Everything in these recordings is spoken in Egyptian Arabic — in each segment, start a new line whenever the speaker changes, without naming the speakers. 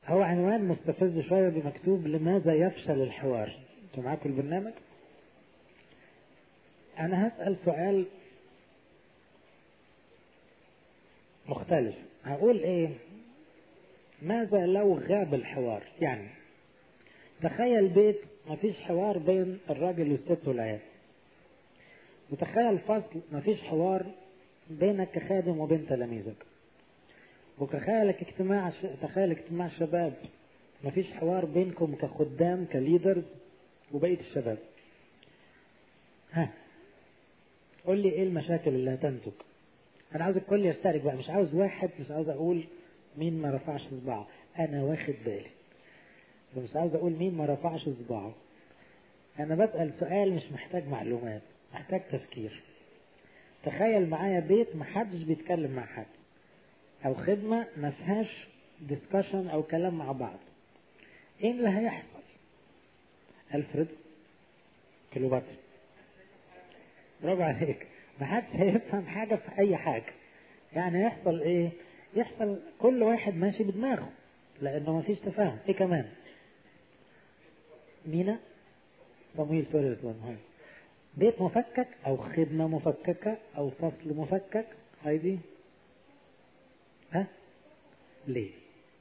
هو عنوان مستفز شوية بمكتوب لماذا يفشل الحوار انتوا معاكم البرنامج انا هسأل سؤال مختلف هقول ايه ماذا لو غاب الحوار يعني تخيل بيت مفيش حوار بين الراجل والست والعيال وتخيل فصل مفيش حوار بينك كخادم وبين تلاميذك وتخيلك اجتماع ش... تخيل اجتماع شباب مفيش حوار بينكم كخدام كليدرز وبقية الشباب ها قول لي ايه المشاكل اللي هتنتج انا عاوز الكل يشترك بقى مش عاوز واحد مش عاوز اقول مين ما رفعش صباعه انا واخد بالي ومش عاوز اقول مين ما رفعش صباعه انا بسأل سؤال مش محتاج معلومات محتاج تفكير تخيل معايا بيت محدش بيتكلم مع حد او خدمة ما فيهاش ديسكشن او كلام مع بعض ايه اللي هيحصل الفريد كليوباترا برافو عليك ما حدش هيفهم حاجة في اي حاجة يعني يحصل ايه يحصل كل واحد ماشي بدماغه لانه ما فيش تفاهم ايه كمان مينا صمويل سوري مهم بيت مفكك او خدمة مفككة او فصل مفكك هايدي ها ليه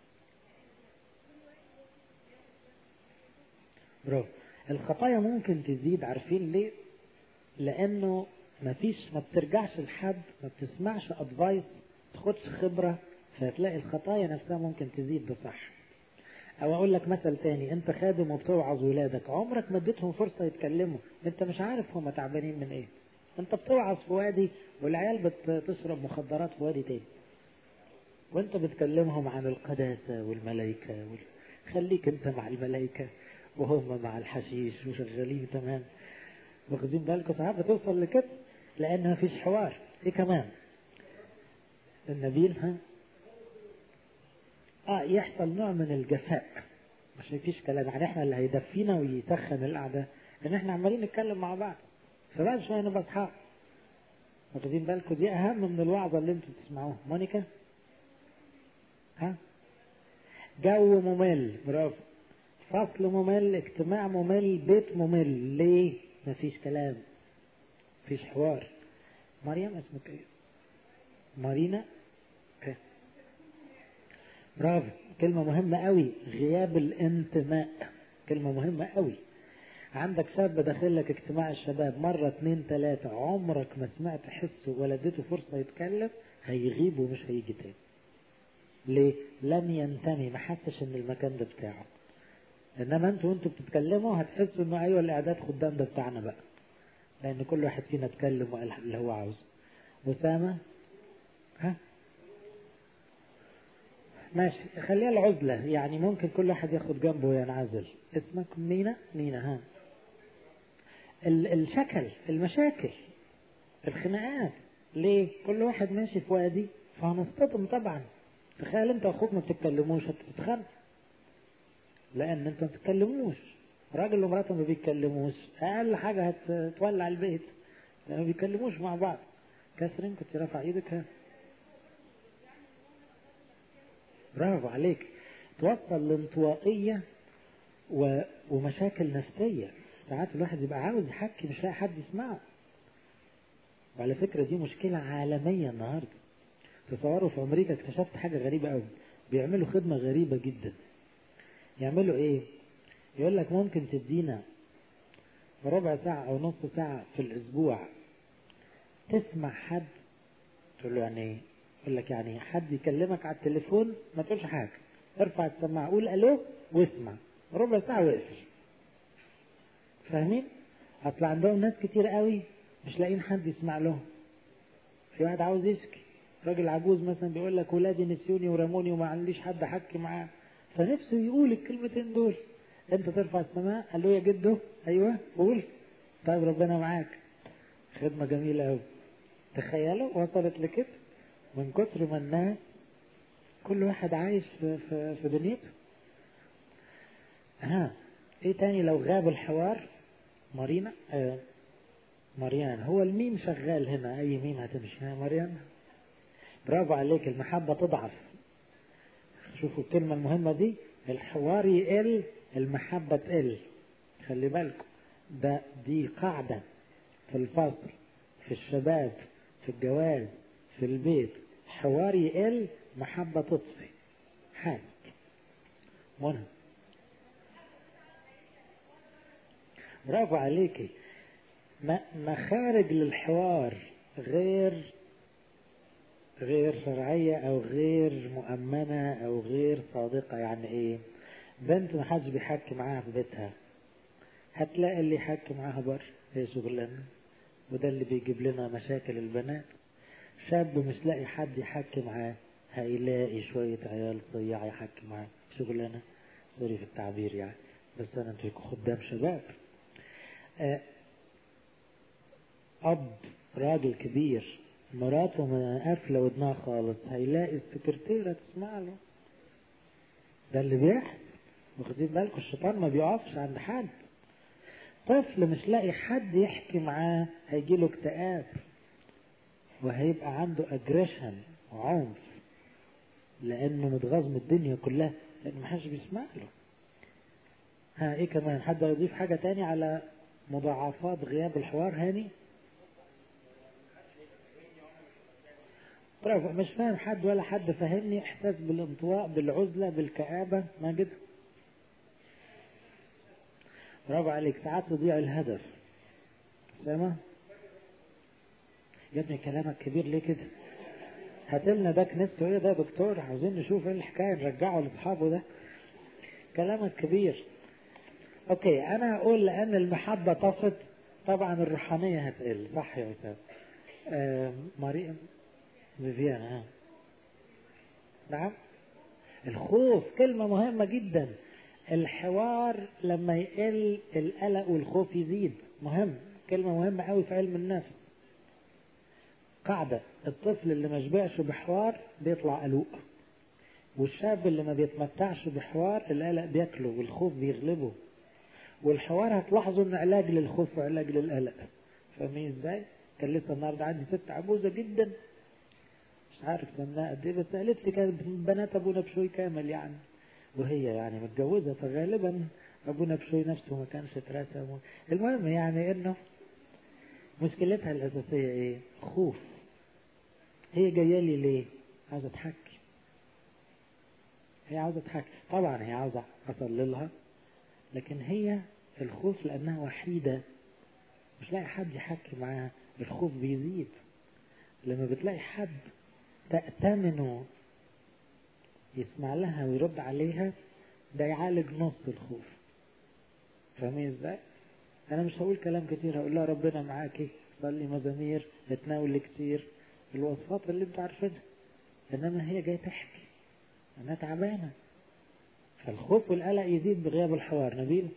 برافو الخطايا ممكن تزيد عارفين ليه لانه مفيش ما بترجعش لحد ما بتسمعش ادفايس تاخدش خبرة فهتلاقي الخطايا نفسها ممكن تزيد ده صح او اقول لك مثل تاني انت خادم وبتوعظ ولادك عمرك ما اديتهم فرصة يتكلموا انت مش عارف هم تعبانين من ايه انت بتوعظ في وادي والعيال بتشرب مخدرات في وادي تاني وانت بتكلمهم عن القداسة والملائكة وال... خليك انت مع الملائكة وهم مع الحشيش وشغالين تمام واخدين بالكم ساعات بتوصل لكده لان مفيش حوار ايه كمان النبيل ها اه يحصل نوع من الجفاء مش مفيش كلام يعني احنا اللي هيدفينا ويسخن القعدة ان احنا عمالين نتكلم مع بعض فبعد شوية نبقى اصحاب واخدين بالكم دي اهم من الوعظة اللي انتوا تسمعوها مونيكا ها جو ممل برافو فصل ممل اجتماع ممل بيت ممل ليه مفيش كلام مفيش حوار مريم اسمك ايه مارينا اوكي برافو كلمة مهمة قوي غياب الانتماء كلمة مهمة قوي عندك شاب داخل لك اجتماع الشباب مرة اتنين تلاتة عمرك ما سمعت حسه ولا اديته فرصة يتكلم هيغيب ومش هيجي تاني ليه؟ لم ينتمي ما حسش ان المكان ده بتاعه انما انتوا وانتوا بتتكلموا هتحسوا انه ايوه الاعداد خدام ده بتاعنا بقى لان كل واحد فينا اتكلم وقال اللي هو عاوزه اسامه ها ماشي خليها العزلة يعني ممكن كل واحد ياخد جنبه وينعزل اسمك مينا مينا ها الشكل المشاكل الخناقات ليه كل واحد ماشي في وادي فهنصطدم طبعا تخيل انت واخوك ما بتتكلموش هتتخانق لان انت ما بتتكلموش راجل ومراته ما بيتكلموش اقل حاجه هتولع البيت ما بيتكلموش مع بعض كاثرين كنت رافع ايدك ها برافو عليك توصل لانطوائيه و... ومشاكل نفسيه ساعات الواحد يبقى عاوز يحكي مش لاقي حد يسمعه وعلى فكره دي مشكله عالميه النهارده تصوروا في امريكا اكتشفت حاجه غريبه قوي بيعملوا خدمه غريبه جدا يعملوا ايه يقول لك ممكن تدينا ربع ساعة أو نص ساعة في الأسبوع تسمع حد تقول له يعني ايه؟ يقول لك يعني حد يكلمك على التليفون ما تقولش حاجة ارفع السماعة قول ألو واسمع ربع ساعة واقفل فاهمين؟ أصل عندهم ناس كتير قوي مش لاقيين حد يسمع لهم في واحد عاوز يشكي راجل عجوز مثلا بيقول لك ولادي نسيوني ورموني وما عنديش حد احكي معاه فنفسه يقول الكلمتين دول انت ترفع السماء قال له يا جدو ايوه قول طيب ربنا معاك خدمه جميله قوي تخيلوا وصلت لكده من كتر ما الناس كل واحد عايش في في, في دنيته ها ايه تاني لو غاب الحوار مارينا آه مريان هو الميم شغال هنا اي ميم هتمشي ها مريم برافو عليك المحبه تضعف شوفوا الكلمه المهمه دي الحوار يقل المحبة تقل خلي بالكم ده دي قاعدة في الفصل في الشباب في الجواز في البيت حوار يقل محبة تطفي حاسك منى برافو عليكي مخارج للحوار غير غير شرعية أو غير مؤمنة أو غير صادقة يعني إيه بنت ما حدش بيحكي معاها في بيتها هتلاقي اللي يحكي معاها بره هي شغلانة وده اللي بيجيب لنا مشاكل البنات شاب مش لاقي حد يحكي معاه هيلاقي شوية عيال صياع يحكي معاه شغلانة سوري في التعبير يعني بس أنا انتوا خدام شباب أب راجل كبير مراته ما قافلة ودنها خالص هيلاقي السكرتيرة تسمع له ده اللي بيحصل واخدين بالكم الشيطان ما بيقفش عند حد طفل مش لاقي حد يحكي معاه هيجيله اكتئاب وهيبقى عنده اجريشن وعنف لانه متغاظ من الدنيا كلها لان محدش بيسمع له ها ايه كمان حد يضيف حاجة تاني على مضاعفات غياب الحوار هاني برافو مش فاهم حد ولا حد فاهمني احساس بالانطواء بالعزلة بالكآبة ما جد برافو عليك ساعات تضيع الهدف سامع يا ابني كلامك كبير ليه كده هاتلنا ده كنيسته ايه ده دكتور عاوزين نشوف ايه الحكايه نرجعه لاصحابه ده كلامك كبير اوكي انا هقول لان المحبه طفت طبعا الروحانيه هتقل صح يا استاذ آه مريم فيفيان ها نعم الخوف كلمه مهمه جدا الحوار لما يقل القلق والخوف يزيد مهم كلمه مهمه قوي في علم النفس قاعدة الطفل اللي ما شبعش بحوار بيطلع قلوق والشاب اللي ما بيتمتعش بحوار القلق بياكله والخوف بيغلبه والحوار هتلاحظوا ان علاج للخوف وعلاج للقلق فاهمين ازاي؟ كان لسه النهارده عندي ست عجوزه جدا مش عارف سنها قد ايه بس قالت لي كانت بنات ابونا بشوي كامل يعني وهي يعني متجوزه فغالبا ابونا بشوي نفسه ما كانش اترسم المهم يعني انه مشكلتها الاساسيه ايه؟ خوف هي جايه لي ليه؟ عاوزه تحكي هي عاوزه تحكي طبعا هي عاوزه اصلي لها لكن هي الخوف لانها وحيده مش لاقي حد يحكي معاها الخوف بيزيد لما بتلاقي حد تأتمنه يسمع لها ويرد عليها ده يعالج نص الخوف فاهمين ازاي؟ انا مش هقول كلام كتير هقول لها ربنا معاكي صلي مزامير اتناولي كتير الوصفات اللي انتوا عارفينها انما هي جايه تحكي انا تعبانه فالخوف والقلق يزيد بغياب الحوار نبيل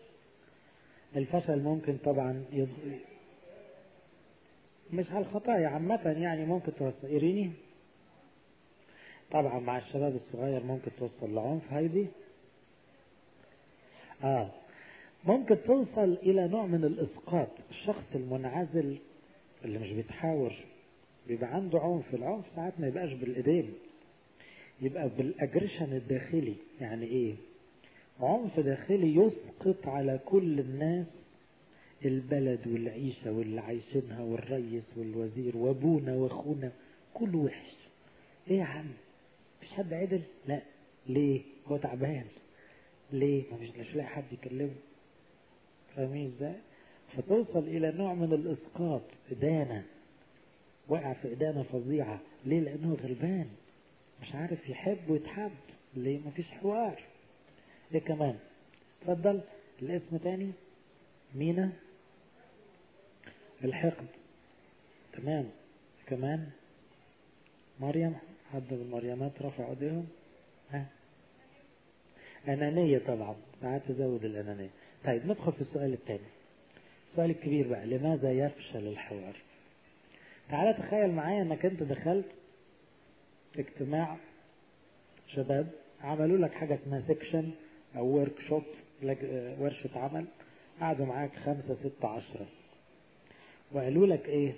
الفشل ممكن طبعا يض... مش على الخطايا عامة يعني ممكن توصل إيريني طبعا مع الشباب الصغير ممكن توصل لعنف هايدي اه ممكن توصل إلى نوع من الإسقاط الشخص المنعزل اللي مش بيتحاور بيبقى عنده عنف العنف ساعات ما يبقاش بالإيدين يبقى بالأجريشن الداخلي يعني إيه عنف داخلي يسقط على كل الناس البلد والعيشة واللي عايشينها والريس والوزير وابونا واخونا كل وحش ايه يا عم مفيش حد عدل لا ليه هو تعبان ليه ما مش مش لاقي حد يكلمه فاهمين ازاي فتوصل الى نوع من الاسقاط ادانه وقع في ادانه فظيعه ليه لانه غلبان مش عارف يحب ويتحب ليه مفيش حوار ايه كمان اتفضل الاسم تاني مينا الحقد تمام كمان مريم حد من المريمات رفع ايديهم ها أنانية طبعا ساعات تزود الأنانية طيب ندخل في السؤال الثاني السؤال الكبير بقى لماذا يفشل الحوار تعالى تخيل معايا انك انت دخلت اجتماع شباب عملوا لك حاجة اسمها سيكشن او ورك شوب ورشة عمل قعدوا معاك خمسة ستة عشرة وقالوا لك ايه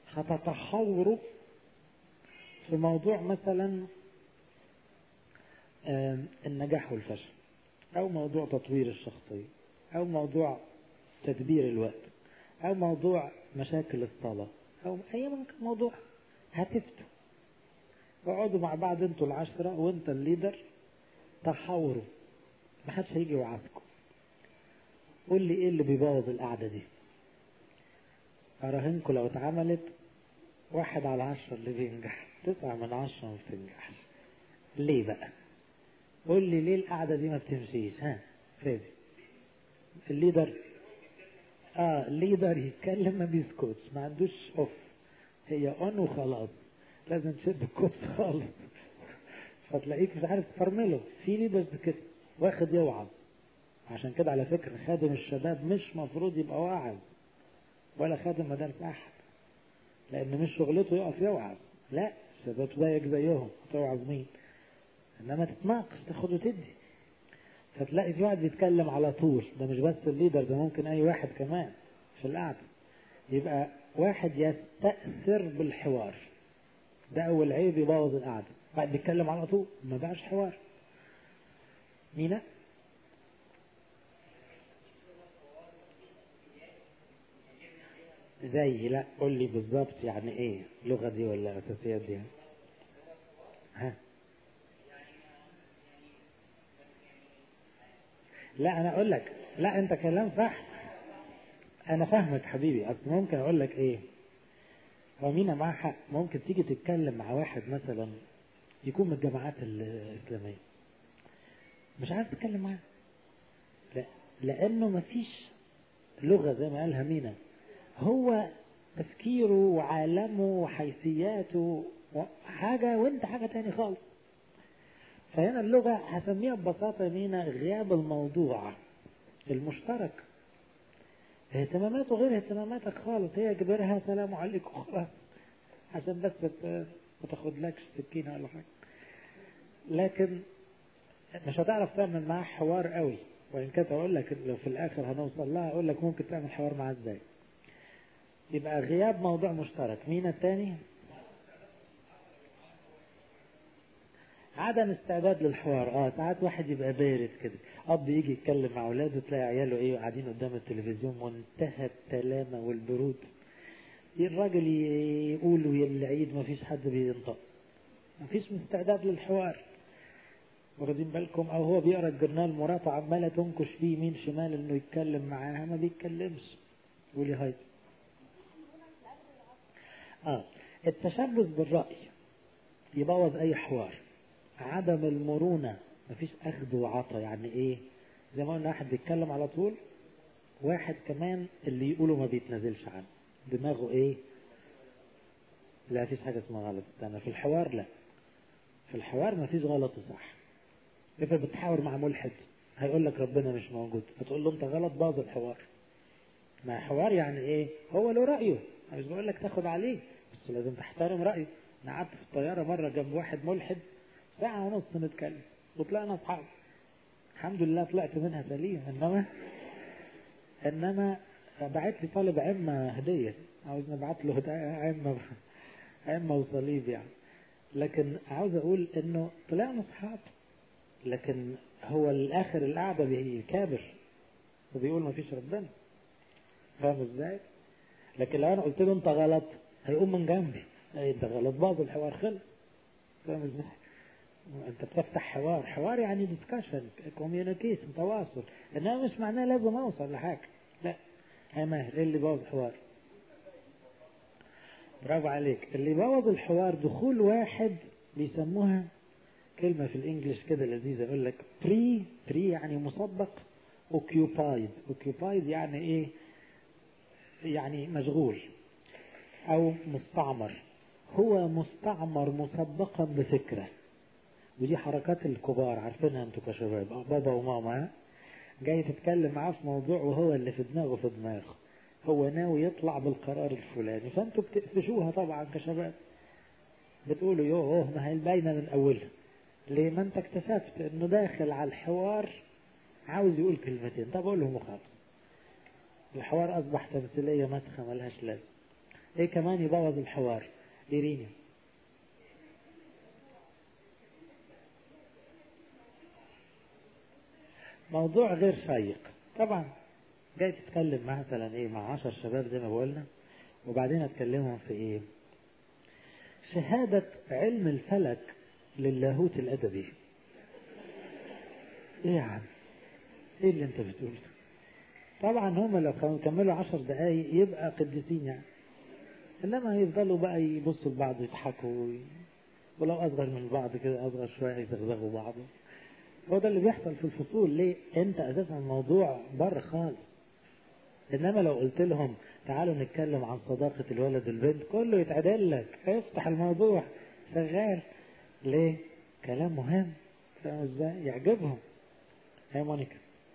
هتتحاوروا في موضوع مثلا النجاح والفشل أو موضوع تطوير الشخصية أو موضوع تدبير الوقت أو موضوع مشاكل الصلاة أو أي موضوع هتفتوا اقعدوا مع بعض انتوا العشرة وانت الليدر تحاوروا محدش هيجي يوعظكم قول لي ايه اللي بيبوظ القعدة دي اراهنكم لو اتعملت واحد على عشرة اللي بينجح تسعة من عشرة ما بتنجحش ليه بقى قول لي ليه القعدة دي ما بتمشيش ها فادي الليدر اه الليدر يتكلم ما بيسكتش ما عندوش اوف هي اون وخلاص لازم تشد الكوبس خالص فتلاقيك مش عارف تفرمله في ليدرز كده واخد يوعظ عشان كده على فكرة خادم الشباب مش مفروض يبقى واعظ ولا خادم مدارس أحد لأن مش شغلته يقف يوعظ لا الشباب زيك زيهم توعظ مين إنما تتناقش تاخد وتدي فتلاقي في واحد بيتكلم على طول ده مش بس الليدر ده ممكن أي واحد كمان في القعدة يبقى واحد يستأثر بالحوار ده أول عيب يبوظ القعدة واحد بيتكلم على طول ما بقاش حوار مينا زي لا قول لي بالظبط يعني ايه اللغه دي ولا اساسيات دي ها لا انا اقول لك لا انت كلام صح انا فاهمك حبيبي اصل ممكن اقول لك ايه هو مينا معاه حق ممكن تيجي تتكلم مع واحد مثلا يكون من الجماعات الاسلاميه مش عارف تتكلم معاه لا لانه مفيش لغه زي ما قالها مينا هو تفكيره وعالمه وحيثياته حاجة وانت حاجة تاني خالص فهنا اللغة هسميها ببساطة مينا غياب الموضوع المشترك اهتماماته غير اهتماماتك خالص هي كبرها سلام عليكم خلاص عشان بس ما تاخدلكش سكينة ولا حاجة لكن مش هتعرف تعمل معاه حوار قوي وان كنت اقول لك لو في الاخر هنوصل لها اقول لك ممكن تعمل حوار معاه ازاي يبقى غياب موضوع مشترك مين التاني عدم استعداد للحوار اه ساعات واحد يبقى بارد كده اب يجي يتكلم مع اولاده تلاقي عياله ايه قاعدين قدام التلفزيون منتهى التلامه والبرود الراجل يقول ويلعيد ما فيش حد بينطق ما فيش استعداد للحوار واخدين بالكم او هو بيقرا الجرنال مراته عماله تنكش فيه يمين شمال انه يتكلم معاها ما بيتكلمش قولي هاي اه التشبث بالرأي يبوظ اي حوار عدم المرونة مفيش اخذ وعطا يعني ايه زي ما قلنا واحد بيتكلم على طول واحد كمان اللي يقوله ما بيتنازلش عنه دماغه ايه لا فيش حاجة اسمها غلط استنى في الحوار لا في الحوار ما فيش غلط وصح افرض بتحاور مع ملحد هيقول لك ربنا مش موجود هتقول له انت غلط باظ الحوار ما حوار يعني ايه هو له رأيه مش بقول لك تاخد عليه بس لازم تحترم رأيه انا قعدت في الطيارة مرة جنب واحد ملحد ساعة ونص نتكلم وطلعنا اصحاب الحمد لله طلعت منها سليم انما انما بعت لي طالب عمة هدية عاوز نبعت له عمة عمة وصليب يعني لكن عاوز اقول انه طلعنا اصحاب لكن هو الاخر القعدة بيكابر وبيقول ما فيش ربنا فاهم ازاي؟ لكن لو انا قلت له انت غلط هيقوم من جنبي ايه انت غلط باظ الحوار خلص فاهم ازاي؟ انت بتفتح حوار حوار يعني ديسكشن كوميونيكيشن تواصل انما مش معناه لازم اوصل لحاجه لا يا ماهر ايه اللي بوظ الحوار برافو عليك اللي بوظ الحوار دخول واحد بيسموها كلمة في الانجليش كده لذيذة يقول لك بري بري يعني مسبق اوكيوبايد اوكيوبايد يعني ايه يعني مشغول او مستعمر هو مستعمر مسبقا بفكرة ودي حركات الكبار عارفينها انتوا كشباب بابا وماما جاي تتكلم معاه في موضوع وهو اللي في دماغه في دماغه هو ناوي يطلع بالقرار الفلاني فانتوا بتقفشوها طبعا كشباب بتقولوا يوه ما هي باينه من اولها ليه ما انت اكتشفت انه داخل على الحوار عاوز يقول كلمتين طب اقول لهم وخلاص الحوار اصبح تمثيليه مسخه ملهاش لازمه ايه كمان يبوظ الحوار إيرينيا موضوع غير شيق طبعا جاي تتكلم مثلا ايه مع عشر شباب زي ما بقولنا وبعدين اتكلمهم في ايه شهادة علم الفلك للاهوت الادبي ايه يا عم ايه اللي انت بتقوله طبعا هم لو كملوا عشر دقايق يبقى قديسين يعني انما يفضلوا بقى يبصوا لبعض ويضحكوا ولو اصغر من بعض كده اصغر شويه يزغزغوا بعض هو ده اللي بيحصل في الفصول ليه انت اساسا الموضوع بره خالص انما لو قلت لهم تعالوا نتكلم عن صداقة الولد والبنت كله يتعدل لك افتح الموضوع شغال ليه كلام مهم فاهم ازاي يعجبهم يا مونيكا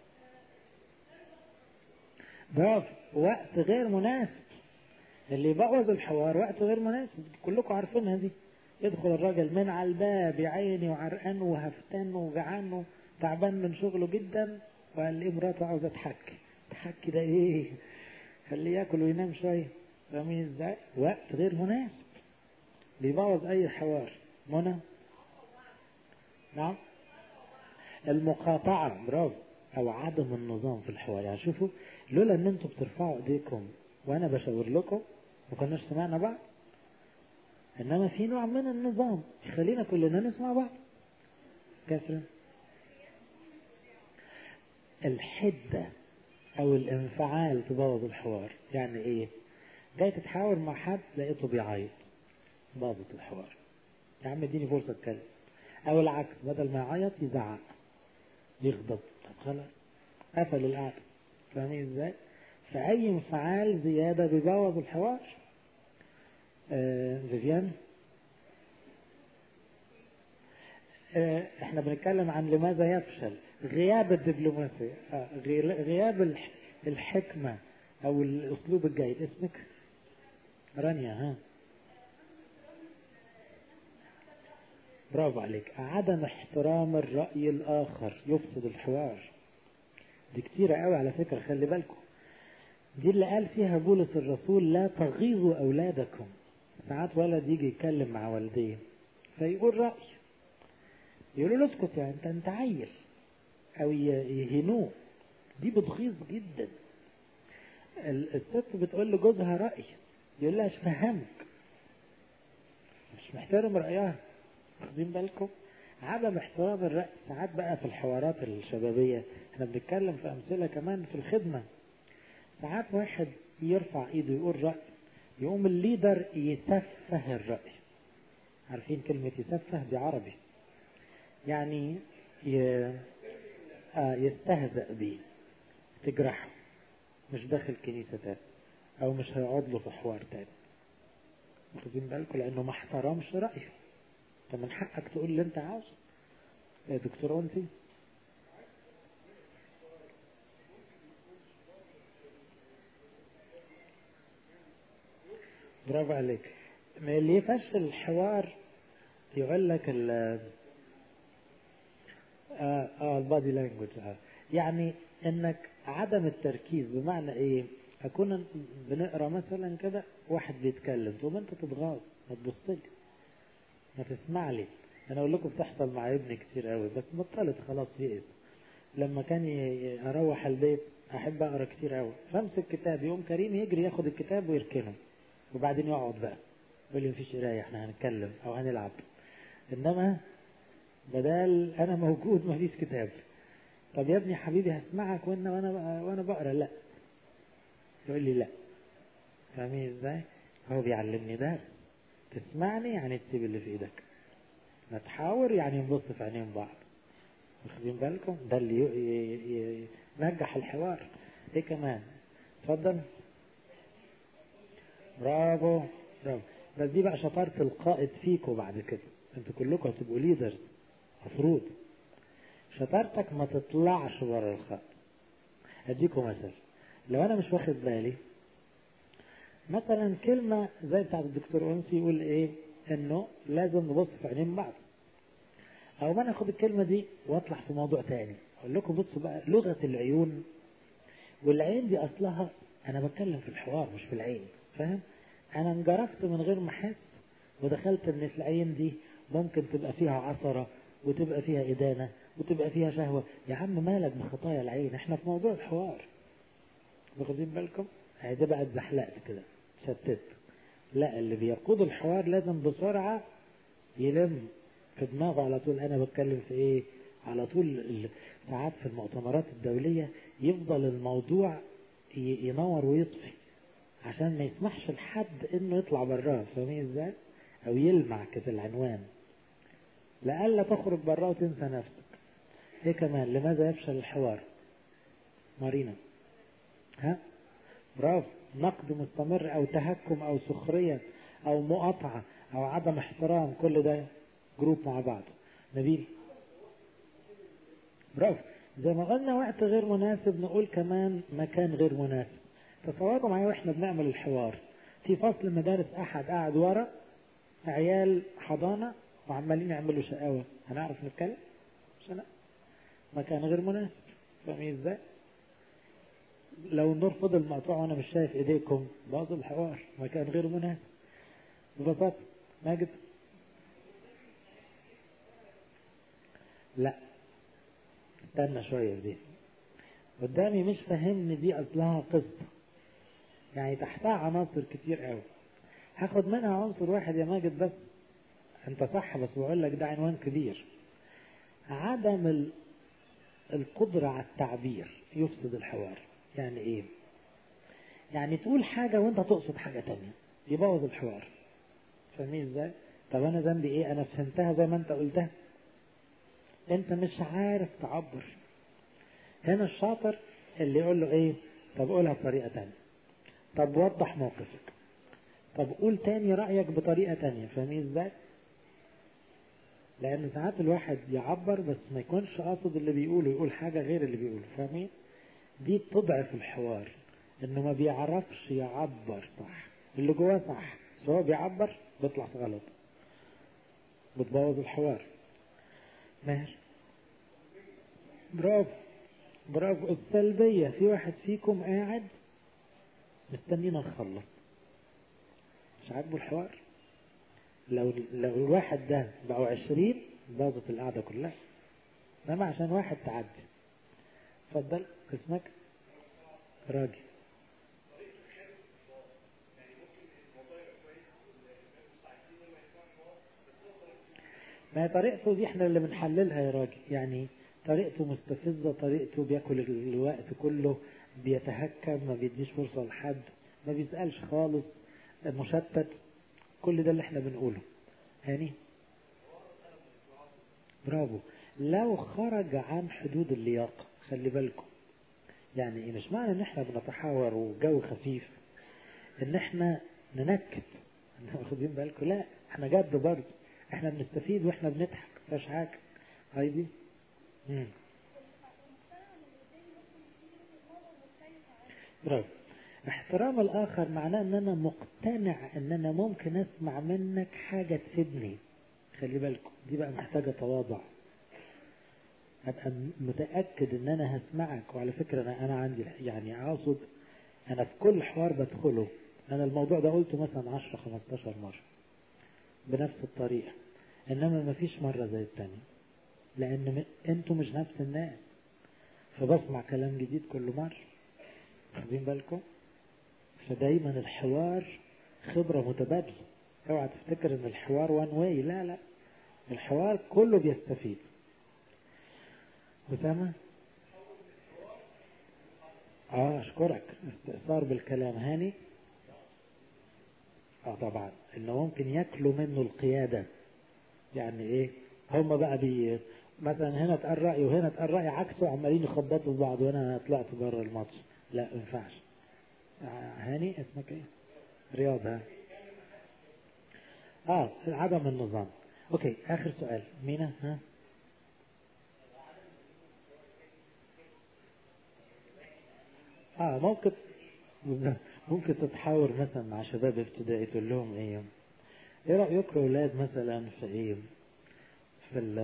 برافو وقت غير مناسب اللي يبوظ الحوار وقت غير مناسب كلكم عارفينها دي يدخل الراجل من على الباب يا عيني وعرقان وهفتان وجعان وتعبان من شغله جدا وقال لي مراته عاوزه تحكي تحكي ده ايه خليه ياكل وينام شويه فاهمين ازاي وقت غير مناسب بيبوظ اي حوار منى نعم المقاطعة برافو او عدم النظام في الحوار يعني شوفوا لولا ان انتم بترفعوا ايديكم وانا بشاور لكم ما كناش سمعنا بعض انما في نوع من النظام يخلينا كلنا نسمع بعض كافرين الحدة او الانفعال تبوظ الحوار يعني ايه جاي تتحاور مع حد لقيته بيعيط باظت الحوار يا عم اديني فرصة اتكلم او العكس بدل ما يعيط يزعق يغضب طب خلاص قفل القعدة فاهمين ازاي فأي انفعال زيادة بيبوظ الحوار آه فيفيان آه احنا بنتكلم عن لماذا يفشل غياب الدبلوماسية آه غياب الحكمة او الاسلوب الجيد اسمك رانيا ها برافو عليك عدم احترام الرأي الآخر يفسد الحوار دي كتيرة قوي على فكرة خلي بالكم دي اللي قال فيها بولس الرسول لا تغيظوا أولادكم ساعات ولد يجي يتكلم مع والديه فيقول رأي يقولوا له اسكت يعني انت انت عيل او يهنوه دي بتغيظ جدا الست بتقول لجوزها رأي يقول لها اشفهمك مش محترم رأيها واخدين بالكم عدم احترام الرأي ساعات بقى في الحوارات الشبابية احنا بنتكلم في أمثلة كمان في الخدمة ساعات واحد يرفع ايده يقول رأي يقوم الليدر يسفه الرأي عارفين كلمة يسفه دي عربي يعني ي... آه يستهزأ بيه تجرحه مش داخل كنيسة تاني أو مش هيقعد له في حوار تاني واخدين بالكم لأنه ما احترمش رأيه انت من حقك تقول اللي انت عاوزه يا دكتور انتي برافو عليك ما اللي يفشل الحوار يقول لك ال اه, آه البادي لانجوج آه. يعني انك عدم التركيز بمعنى ايه اكون بنقرا مثلا كده واحد بيتكلم تقوم انت تتغاظ ما تبص لي ما تسمع لي انا اقول لكم بتحصل مع ابني كتير قوي بس بطلت خلاص يئس لما كان اروح البيت احب اقرا كتير قوي فامسك كتاب يقوم كريم يجري ياخد الكتاب ويركنه وبعدين يقعد بقى يقول لي مفيش قرايه احنا هنتكلم او هنلعب انما بدل انا موجود مفيش كتاب طب يا ابني حبيبي هسمعك وانا وانا وانا بقرا لا يقول لي لا فاهمين ازاي هو بيعلمني درس تسمعني يعني تسيب اللي في ايدك نتحاور يعني نبص في عينين بعض واخدين بالكم ده اللي ينجح الحوار ايه كمان اتفضل برافو برافو بس دي بقى شطارة القائد فيكم بعد كده انتوا كلكم هتبقوا ليدرز مفروض شطارتك ما تطلعش بره الخط اديكم مثل لو انا مش واخد بالي مثلا كلمة زي بتاعت الدكتور أنسي يقول إيه إنه لازم نبص في عينين بعض أو ما ناخد الكلمة دي وأطلع في موضوع تاني أقول لكم بصوا بقى لغة العيون والعين دي أصلها أنا بتكلم في الحوار مش في العين فاهم أنا انجرفت من غير ما أحس ودخلت إن في العين دي ممكن تبقى فيها عثرة وتبقى فيها إدانة وتبقى فيها شهوة يا عم مالك بخطايا العين احنا في موضوع الحوار واخدين بالكم هي ده بقى اتزحلقت كده شتت لا اللي بيقود الحوار لازم بسرعة يلم في دماغه على طول انا بتكلم في ايه على طول ساعات في المؤتمرات الدولية يفضل الموضوع ينور ويطفي عشان ما يسمحش لحد انه يطلع براه فاهمين ازاي او يلمع كده العنوان لئلا تخرج براه وتنسى نفسك ايه كمان لماذا يفشل الحوار مارينا ها برافو نقد مستمر او تهكم او سخرية او مقاطعة او عدم احترام كل ده جروب مع بعض نبيل برافو زي ما قلنا وقت غير مناسب نقول كمان مكان غير مناسب تصوروا معايا واحنا بنعمل الحوار في فصل مدارس احد قاعد ورا عيال حضانة وعمالين يعملوا شقاوة هنعرف نتكلم مش أنا مكان غير مناسب فاهمين ازاي لو النور فضل مقطوع وانا مش شايف ايديكم باظ الحوار مكان غير مناسب ببساطة ماجد لا استنى شوية زين قدامي مش فاهمني دي اصلها قصة يعني تحتها عناصر كتير قوي هاخد منها عنصر واحد يا ماجد بس انت صح بس بقول لك ده عنوان كبير عدم القدرة على التعبير يفسد الحوار يعني ايه يعني تقول حاجة وانت تقصد حاجة تانية يبوظ الحوار فاهمين ازاي طب انا ذنبي ايه انا فهمتها زي ما انت قلتها انت مش عارف تعبر هنا الشاطر اللي يقول له ايه طب قولها بطريقة تانية طب وضح موقفك طب قول تاني رأيك بطريقة تانية فاهمين ازاي لأن ساعات الواحد يعبر بس ما يكونش قاصد اللي بيقوله يقول حاجة غير اللي بيقوله فاهمين دي تضعف الحوار انه ما بيعرفش يعبر صح اللي جواه صح بس هو بيعبر بيطلع غلط بتبوظ الحوار ماهر برافو برافو السلبية في واحد فيكم قاعد مستنينا نخلص مش عاجبه الحوار لو لو الواحد ده بقوا عشرين باظت القعدة كلها انما عشان واحد تعدي اتفضل اسمك راجل ما هي طريقته دي احنا اللي بنحللها يا راجل يعني طريقته مستفزة طريقته بياكل الوقت كله بيتهكم ما بيديش فرصة لحد ما بيسألش خالص مشتت كل ده اللي احنا بنقوله هاني برافو لو خرج عن حدود اللياقة خلي بالكم يعني ايه مش معنى ان احنا بنتحاور وجو خفيف ان احنا ننكت واخدين بالكم لا احنا جد برضه احنا بنستفيد واحنا بنضحك مفيهاش حاجه هايدي امم برافو احترام الاخر معناه ان انا مقتنع ان انا ممكن اسمع منك حاجه تفيدني خلي بالكم دي بقى محتاجه تواضع ابقى متاكد ان انا هسمعك وعلى فكره انا انا عندي يعني اقصد انا في كل حوار بدخله انا الموضوع ده قلته مثلا 10 15 مره بنفس الطريقه انما ما فيش مره زي التانية لان انتوا مش نفس الناس فبسمع كلام جديد كل مره واخدين بالكم فدايما الحوار خبره متبادله اوعى تفتكر ان الحوار وان واي لا لا الحوار كله بيستفيد أسامة اه اشكرك استئثار بالكلام هاني اه طبعا انه ممكن ياكلوا منه القيادة يعني ايه هم بقى بي مثلا هنا اتقال رأي وهنا اتقال رأي عكسه عمالين يخبطوا في بعض وانا طلعت بره الماتش لا ما ينفعش هاني اسمك ايه رياض ها اه عدم النظام اوكي اخر سؤال مينا ها اه ممكن ممكن تتحاور مثلا مع شباب ابتدائي تقول لهم ايه ايه رايكم يا اولاد مثلا في ايه في ال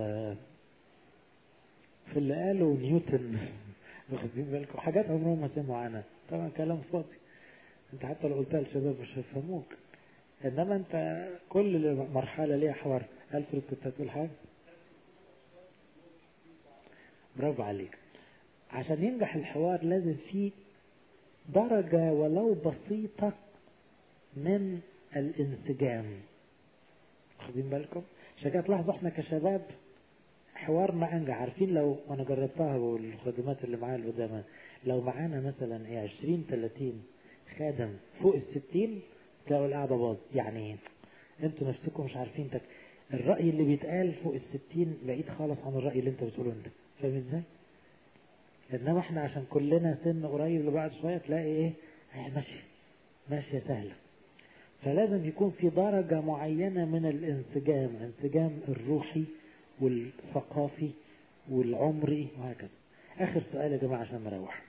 في اللي قاله نيوتن واخدين بالكم حاجات عمرهم ما سمعوا عنها طبعا كلام فاضي انت حتى لو قلتها للشباب مش هيفهموك انما انت كل مرحله ليها حوار الفريد كنت هتقول حاجه برافو عليك عشان ينجح الحوار لازم فيه درجة ولو بسيطة من الانسجام واخدين بالكم عشان كده تلاحظوا احنا كشباب حوارنا انجح عارفين لو وانا جربتها والخدمات اللي معايا القدامى لو معانا مثلا ايه 20 30 خادم فوق ال 60 تلاقوا القعده باظت يعني ايه؟ انتوا نفسكم مش عارفين تك... الراي اللي بيتقال فوق ال 60 بعيد خالص عن الراي اللي انت بتقوله انت فاهم ازاي؟ انما احنا عشان كلنا سن قريب لبعض شويه تلاقي ايه ماشي ماشيه سهله فلازم يكون في درجة معينة من الانسجام انسجام الروحي والثقافي والعمري وهكذا آخر سؤال يا جماعة عشان نروح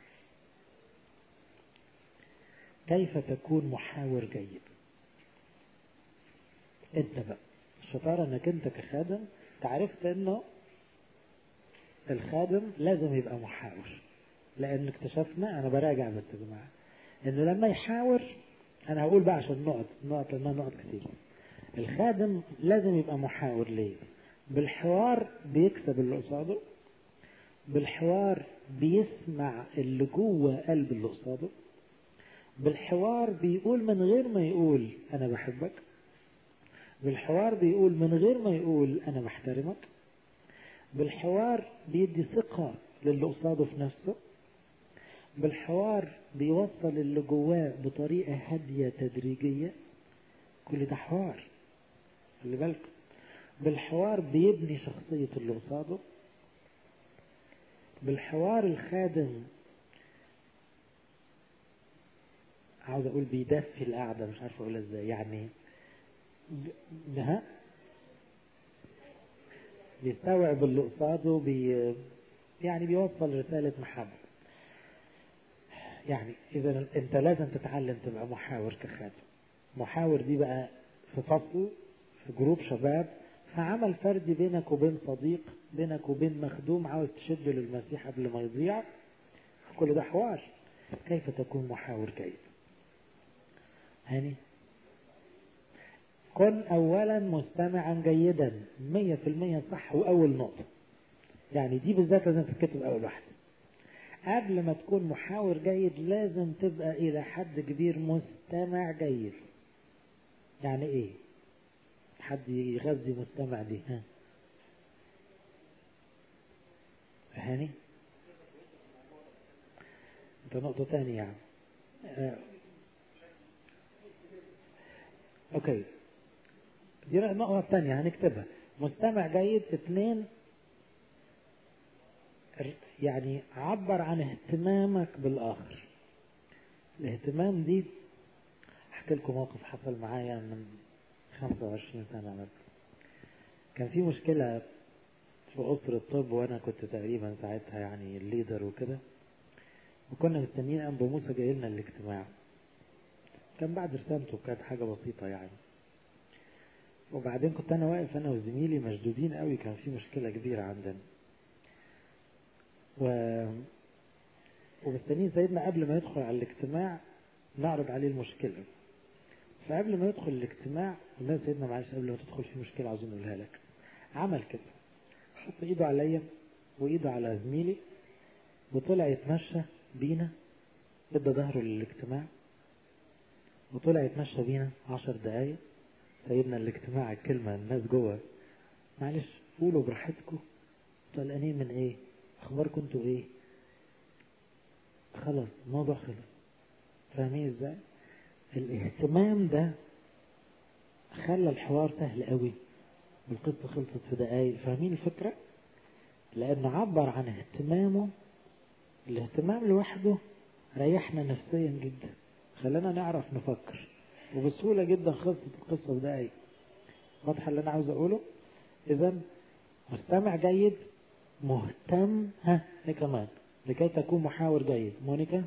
كيف تكون محاور جيد انت بقى الشطارة انك انت كخادم تعرفت انه الخادم لازم يبقى محاور لان اكتشفنا انا براجع بس يا جماعة انه لما يحاور انا هقول بقى عشان نقط نقط لانها نقط كتير الخادم لازم يبقى محاور ليه بالحوار بيكسب اللي قصاده بالحوار بيسمع اللي جوه قلب اللي قصاده بالحوار بيقول من غير ما يقول انا بحبك بالحوار بيقول من غير ما يقول انا محترمك بالحوار بيدي ثقة للي قصاده في نفسه بالحوار بيوصل اللي جواه بطريقة هادية تدريجية كل ده حوار خلي بالكم بالحوار بيبني شخصية اللي قصاده بالحوار الخادم عاوز اقول بيدفي القعدة مش عارف اقولها ازاي يعني ب... ها بيستوعب اللي قصاده بي... يعني بيوصل رسالة محبة يعني إذا أنت لازم تتعلم تبقى محاور كخادم محاور دي بقى في فصل في جروب شباب في عمل فردي بينك وبين صديق بينك وبين مخدوم عاوز تشده للمسيح قبل ما يضيع كل ده حوار كيف تكون محاور جيد هاني كن أولا مستمعا جيدا مية في المية صح وأول نقطة يعني دي بالذات لازم تتكتب أول واحدة قبل ما تكون محاور جيد لازم تبقى إلى حد كبير مستمع جيد يعني إيه حد يغذي مستمع دي ها هاني انت نقطة تانية يعني آه. اوكي دي النقطة التانية هنكتبها مستمع جيد اثنين يعني عبر عن اهتمامك بالآخر الاهتمام دي احكي لكم موقف حصل معايا من 25 سنة مثلا كان في مشكلة في أسرة الطب وأنا كنت تقريبا ساعتها يعني الليدر وكده وكنا مستنيين أنبا موسى جاي لنا الاجتماع كان بعد رسالته كانت حاجة بسيطة يعني وبعدين كنت أنا واقف أنا وزميلي مشدودين قوي كان في مشكلة كبيرة عندنا و ومستنيين سيدنا قبل ما يدخل على الاجتماع نعرض عليه المشكلة فقبل ما يدخل الاجتماع قلنا سيدنا معلش قبل ما تدخل في مشكلة عاوزين نقولها لك عمل كده حط ايده عليا وايده على زميلي وطلع يتمشى بينا ادى ظهره للاجتماع وطلع يتمشى بينا عشر دقايق سيدنا الاجتماع الكلمة الناس جوه معلش قولوا براحتكم قلقانين من ايه اخباركم انتوا ايه خلاص الموضوع خلص فاهمين ازاي الاهتمام ده خلى الحوار سهل قوي والقصة خلصت في دقايق فاهمين الفكرة لانه عبر عن اهتمامه الاهتمام لوحده ريحنا نفسيا جدا خلانا نعرف نفكر وبسهولة جدا خلصت القصة في دقايق واضحة اللي انا عاوز اقوله اذا مستمع جيد مهتم ها ايه كمان لكي تكون محاور جيد مونيكا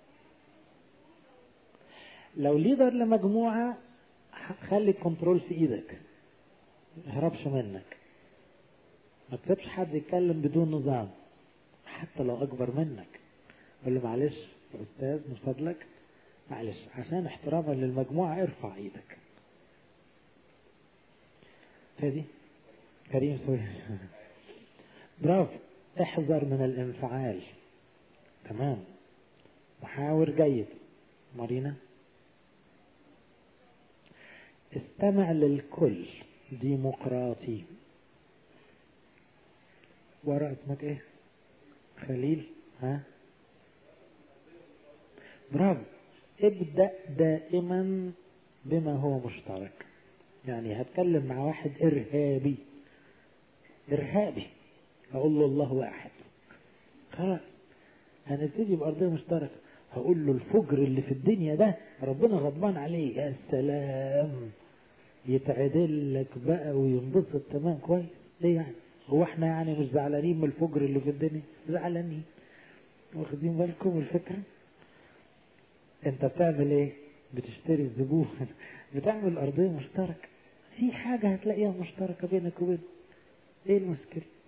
لو ليدر لمجموعة خلي الكنترول في ايدك ما يهربش منك ما تسيبش حد يتكلم بدون نظام حتى لو اكبر منك قول له معلش يا استاذ من فضلك معلش عشان احتراما للمجموعة ارفع ايدك هذه كريم سوري برافو احذر من الانفعال تمام محاور جيد مارينا استمع للكل ديمقراطي ورا اسمك ايه خليل ها برافو ابدأ دائما بما هو مشترك يعني هتكلم مع واحد إرهابي إرهابي أقول له الله واحد خلاص هنبتدي بأرضية مشتركة هقول له الفجر اللي في الدنيا ده ربنا غضبان عليه يا سلام يتعدل لك بقى وينبسط تمام كويس ليه يعني هو احنا يعني مش زعلانين من الفجر اللي في الدنيا زعلانين واخدين بالكم الفكرة انت بتعمل ايه بتشتري الزبون بتعمل ارضية مشتركة في حاجة هتلاقيها مشتركة بينك وبينه ايه المشكلة